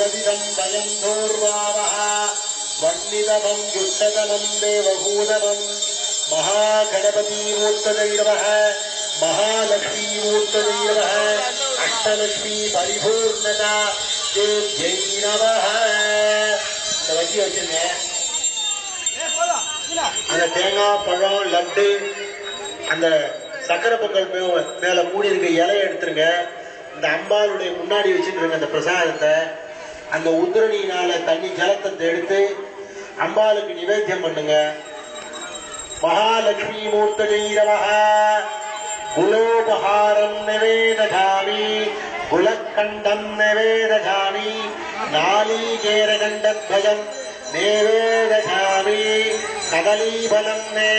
சுபதிதம் பயம் தோர்வாவः வன்னிதமம் யுஷ்டதனம் தேவபூதமம் மகாகணபதிமூர்த்ததை நமः மகாலக்ஷ்மீமூர்த்ததை நமः அஷ்டலக்ஷ்மி பரிபூர்ணதா தேவ்யை நமः இந்த வண்டி வச்சிருக்கேன் அந்த தேங்காய் பழம் லட்டு அந்த சக்கரை பொங்கல் மே- மேல மூடி இருக்க இலையை எடுத்துருங்க இந்த அம்பாளுடைய முன்னாடி வச்சுட்டு அந்த பிரசாதத்தை அந்த உதிரணியினால தண்ணி ஜலத்தை எடுத்து அம்பாளுக்கு நிவேத்தியம் பண்ணுங்க மகாலட்சுமி மூர்த்தஜைரவஹ குலோபஹாரம் நிவேதகாமி குலக்கண்டம் நிவேதகாமி நாளீகேரகண்டத்வயம் நிவேதகாமி கதலீபலம் நே